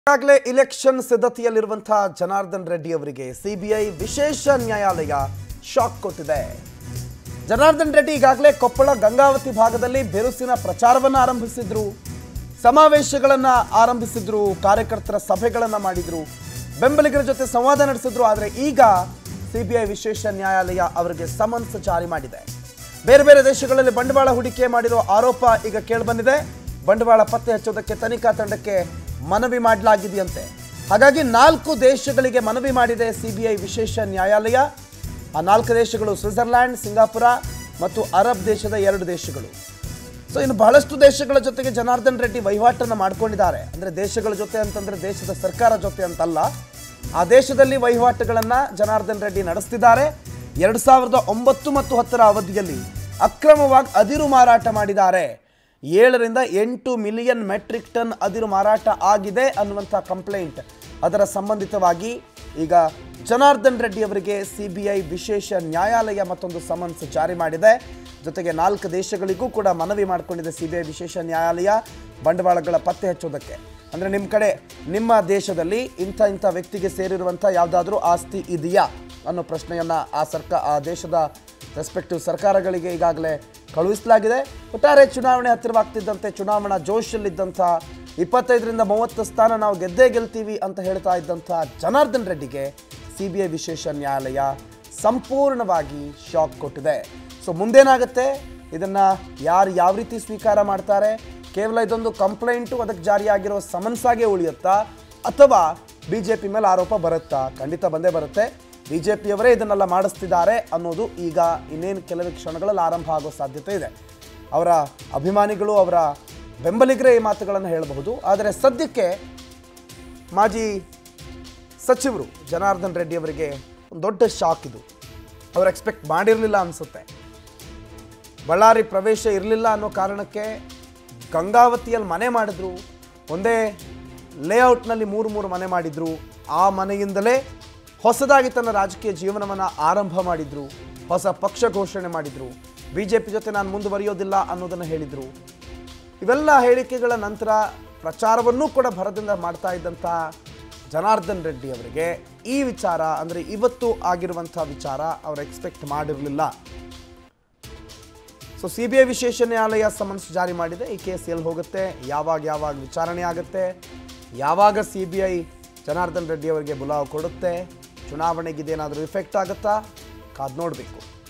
ಈಗಾಗಲೇ ಇಲೆಕ್ಷನ್ ಸಿದ್ಧತೆಯಲ್ಲಿರುವಂತಹ ಜನಾರ್ದನ್ ರೆಡ್ಡಿ ಅವರಿಗೆ ಸಿಬಿಐ ವಿಶೇಷ ನ್ಯಾಯಾಲಯ ಶಾಕ್ ಕೊಟ್ಟಿದೆ ಜನಾರ್ದನ್ ರೆಡ್ಡಿ ಈಗಾಗಲೇ ಕೊಪ್ಪಳ ಗಂಗಾವತಿ ಭಾಗದಲ್ಲಿ ಬಿರುಸಿನ ಪ್ರಚಾರವನ್ನು ಆರಂಭಿಸಿದ್ರು ಸಮಾವೇಶಗಳನ್ನ ಆರಂಭಿಸಿದ್ರು ಕಾರ್ಯಕರ್ತರ ಸಭೆಗಳನ್ನ ಮಾಡಿದ್ರು ಬೆಂಬಲಿಗರ ಜೊತೆ ಸಂವಾದ ನಡೆಸಿದ್ರು ಆದರೆ ಈಗ ಸಿಬಿಐ ವಿಶೇಷ ನ್ಯಾಯಾಲಯ ಅವರಿಗೆ ಸಮನ್ಸ್ ಜಾರಿ ಮಾಡಿದೆ ಬೇರೆ ಬೇರೆ ದೇಶಗಳಲ್ಲಿ ಬಂಡವಾಳ ಹೂಡಿಕೆ ಮಾಡಿರುವ ಆರೋಪ ಈಗ ಕೇಳಿಬಂದಿದೆ ಬಂಡವಾಳ ಪತ್ತೆ ಹಚ್ಚೋದಕ್ಕೆ ತನಿಖಾ ತಂಡಕ್ಕೆ ಮನವಿ ಮಾಡಲಾಗಿದೆಯಂತೆ ಹಾಗಾಗಿ ನಾಲ್ಕು ದೇಶಗಳಿಗೆ ಮನವಿ ಮಾಡಿದೆ ಸಿಬಿಐ ವಿಶೇಷ ನ್ಯಾಯಾಲಯ ಆ ನಾಲ್ಕು ದೇಶಗಳು ಸ್ವಿಟ್ಜರ್ಲ್ಯಾಂಡ್ ಸಿಂಗಾಪುರ ಮತ್ತು ಅರಬ್ ದೇಶದ ಎರಡು ದೇಶಗಳು ಸೊ ಇನ್ನು ಬಹಳಷ್ಟು ದೇಶಗಳ ಜೊತೆಗೆ ಜನಾರ್ದನ್ ರೆಡ್ಡಿ ವಹಿವಾಟನ್ನು ಮಾಡ್ಕೊಂಡಿದ್ದಾರೆ ಅಂದರೆ ದೇಶಗಳ ಜೊತೆ ಅಂತಂದರೆ ದೇಶದ ಸರ್ಕಾರ ಜೊತೆ ಅಂತಲ್ಲ ಆ ದೇಶದಲ್ಲಿ ವಹಿವಾಟುಗಳನ್ನು ಜನಾರ್ದನ್ ರೆಡ್ಡಿ ನಡೆಸ್ತಿದ್ದಾರೆ ಎರಡು ಸಾವಿರದ ಒಂಬತ್ತು ಮತ್ತು ಹತ್ತರ ಅವಧಿಯಲ್ಲಿ ಅಕ್ರಮವಾಗಿ ಅದಿರು ಮಾರಾಟ ಮಾಡಿದ್ದಾರೆ ಏಳರಿಂದ ಎಂಟು ಮಿಲಿಯನ್ ಮೆಟ್ರಿಕ್ ಟನ್ ಅದಿರು ಮಾರಾಟ ಆಗಿದೆ ಅನ್ನುವಂಥ ಕಂಪ್ಲೇಂಟ್ ಅದರ ಸಂಬಂಧಿತವಾಗಿ ಈಗ ಜನಾರ್ದನ್ ರೆಡ್ಡಿ ಅವರಿಗೆ ಸಿಬಿಐ ವಿಶೇಷ ನ್ಯಾಯಾಲಯ ಮತ್ತೊಂದು ಸಮನ್ಸ್ ಜಾರಿ ಮಾಡಿದೆ ಜೊತೆಗೆ ನಾಲ್ಕು ದೇಶಗಳಿಗೂ ಕೂಡ ಮನವಿ ಮಾಡಿಕೊಂಡಿದೆ ಸಿಬಿಐ ವಿಶೇಷ ನ್ಯಾಯಾಲಯ ಬಂಡವಾಳಗಳ ಪತ್ತೆ ಹಚ್ಚೋದಕ್ಕೆ ಅಂದರೆ ನಿಮ್ಮ ಕಡೆ ನಿಮ್ಮ ದೇಶದಲ್ಲಿ ಇಂಥ ಇಂಥ ವ್ಯಕ್ತಿಗೆ ಸೇರಿರುವಂಥ ಯಾವುದಾದ್ರೂ ಆಸ್ತಿ ಇದೆಯಾ ಅನ್ನೋ ಪ್ರಶ್ನೆಯನ್ನು ಆ ಸರ್ಕ ಆ ದೇಶದ ರೆಸ್ಪೆಕ್ಟಿವ್ ಸರ್ಕಾರಗಳಿಗೆ ಈಗಾಗಲೇ ಕಳುಹಿಸಲಾಗಿದೆ ಒಟ್ಟಾರೆ ಚುನಾವಣೆ ಹತ್ತಿರವಾಗ್ತಿದ್ದಂತೆ ಚುನಾವಣಾ ಜೋಶಲ್ಲಿದ್ದಂಥ ಇಪ್ಪತ್ತೈದರಿಂದ ಮೂವತ್ತು ಸ್ಥಾನ ನಾವು ಗೆದ್ದೇ ಗೆಲ್ತೀವಿ ಅಂತ ಹೇಳ್ತಾ ಇದ್ದಂಥ ಜನಾರ್ದನ್ ರೆಡ್ಡಿಗೆ ಸಿ ಬಿ ಐ ವಿಶೇಷ ನ್ಯಾಯಾಲಯ ಸಂಪೂರ್ಣವಾಗಿ ಶಾಕ್ ಕೊಟ್ಟಿದೆ ಸೊ ಮುಂದೇನಾಗುತ್ತೆ ಇದನ್ನು ಯಾರು ಯಾವ ರೀತಿ ಸ್ವೀಕಾರ ಮಾಡ್ತಾರೆ ಕೇವಲ ಇದೊಂದು ಕಂಪ್ಲೇಂಟು ಅದಕ್ಕೆ ಜಾರಿಯಾಗಿರೋ ಸಮನ್ಸಾಗೆ ಉಳಿಯುತ್ತಾ ಅಥವಾ ಬಿ ಜೆ ಪಿ ಮೇಲೆ ಆರೋಪ ಬರುತ್ತಾ ಖಂಡಿತ ಬಂದೇ ಬರುತ್ತೆ ಬಿ ಜೆ ಪಿಯವರೇ ಇದನ್ನೆಲ್ಲ ಮಾಡಿಸ್ತಿದ್ದಾರೆ ಅನ್ನೋದು ಈಗ ಇನ್ನೇನು ಕೆಲವೇ ಕ್ಷಣಗಳಲ್ಲಿ ಆರಂಭ ಆಗೋ ಸಾಧ್ಯತೆ ಇದೆ ಅವರ ಅಭಿಮಾನಿಗಳು ಅವರ ಬೆಂಬಲಿಗರೇ ಈ ಮಾತುಗಳನ್ನು ಹೇಳಬಹುದು ಆದರೆ ಸದ್ಯಕ್ಕೆ ಮಾಜಿ ಸಚಿವರು ಜನಾರ್ದನ್ ರೆಡ್ಡಿ ಅವರಿಗೆ ಒಂದು ದೊಡ್ಡ ಶಾಕ್ ಇದು ಅವ್ರು ಎಕ್ಸ್ಪೆಕ್ಟ್ ಮಾಡಿರಲಿಲ್ಲ ಅನಿಸುತ್ತೆ ಬಳ್ಳಾರಿ ಪ್ರವೇಶ ಇರಲಿಲ್ಲ ಅನ್ನೋ ಕಾರಣಕ್ಕೆ ಗಂಗಾವತಿಯಲ್ಲಿ ಮನೆ ಮಾಡಿದ್ರು ಒಂದೇ ಲೇಔಟ್ನಲ್ಲಿ ಮೂರು ಮೂರು ಮನೆ ಮಾಡಿದ್ರು ಆ ಮನೆಯಿಂದಲೇ ಹೊಸದಾಗಿ ತನ್ನ ರಾಜಕೀಯ ಜೀವನವನ್ನು ಆರಂಭ ಮಾಡಿದ್ರು ಹೊಸ ಪಕ್ಷ ಘೋಷಣೆ ಮಾಡಿದ್ರು ಬಿ ಜೆ ಪಿ ಜೊತೆ ನಾನು ಮುಂದುವರಿಯೋದಿಲ್ಲ ಅನ್ನೋದನ್ನು ಹೇಳಿದರು ಇವೆಲ್ಲ ಹೇಳಿಕೆಗಳ ನಂತರ ಪ್ರಚಾರವನ್ನೂ ಕೂಡ ಭರದಿಂದ ಮಾಡ್ತಾ ಇದ್ದಂಥ ಜನಾರ್ದನ್ ರೆಡ್ಡಿ ಅವರಿಗೆ ಈ ವಿಚಾರ ಅಂದರೆ ಇವತ್ತು ಆಗಿರುವಂಥ ವಿಚಾರ ಅವರು ಎಕ್ಸ್ಪೆಕ್ಟ್ ಮಾಡಿರಲಿಲ್ಲ ಸೊ ಸಿ ಬಿ ಐ ವಿಶೇಷ ನ್ಯಾಯಾಲಯ ಸಮನ್ಸ್ ಜಾರಿ ಮಾಡಿದೆ ಈ ಕೇಸ್ ಎಲ್ಲಿ ಹೋಗುತ್ತೆ ಯಾವಾಗ ಯಾವಾಗ ವಿಚಾರಣೆ ಆಗುತ್ತೆ ಯಾವಾಗ C B I Janardhan Reddy ಅವರಿಗೆ ಬುಲಾವ್ ಕೊಡುತ್ತೆ ಚುನಾವಣೆಗೆ ಇದೇನಾದರೂ ಇಫೆಕ್ಟ್ ಆಗುತ್ತಾ ಕಾದು ನೋಡಬೇಕು